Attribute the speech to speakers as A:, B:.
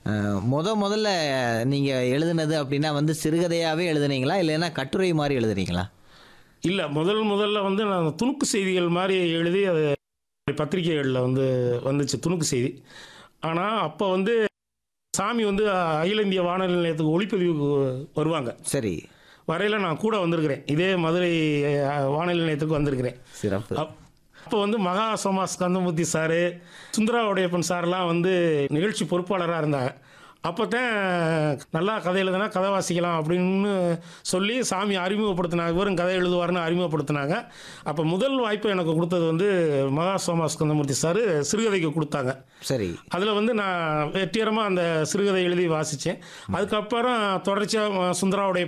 A: அஹ், முத முதல்ல நீங்கள் எழுதுனது அப்படின்னா வந்து சிறுகதையாகவே எழுதுனீங்களா இல்லைன்னா கட்டுரை மாதிரி எழுதுனீங்களா
B: இல்லை முதல் முதல்ல வந்து நான் துணுக்கு செய்திகள் மாதிரி எழுதி அது பத்திரிகைகளில் வந்து வந்துச்சு துணுக்கு செய்தி ஆனால் அப்போ வந்து சாமி வந்து அகில இந்திய வானொலி நிலையத்துக்கு ஒளிப்பதிவுக்கு வருவாங்க
A: சரி
B: வரையில் நான் கூட வந்திருக்கிறேன் இதே மதுரை அஹ், வானொலி நிலையத்துக்கு வந்திருக்கிறேன்
A: சிறப்பு
B: அப்- அப்போ வந்து மகா சோமாஸ் கந்தமூர்த்தி சாரு சுந்தரா உடையப்பன் சார்லாம் வந்து நிகழ்ச்சி பொறுப்பாளராக இருந்தாங்க அப்போ தான் நல்லா கதை எழுதுனா கதை வாசிக்கலாம் அப்படின்னு சொல்லி சாமி அறிமுகப்படுத்தினாங்க இவரும் கதை எழுதுவார்னு அறிமுகப்படுத்தினாங்க அப்போ முதல் வாய்ப்பு எனக்கு கொடுத்தது வந்து மகா சோமாஸ் கந்தமூர்த்தி சார் சிறுகதைக்கு கொடுத்தாங்க
A: சரி
B: அதில் வந்து நான் வெற்றிகரமாக அந்த சிறுகதை எழுதி வாசித்தேன் அதுக்கப்புறம் தொடர்ச்சியாக சுந்தராவுடைய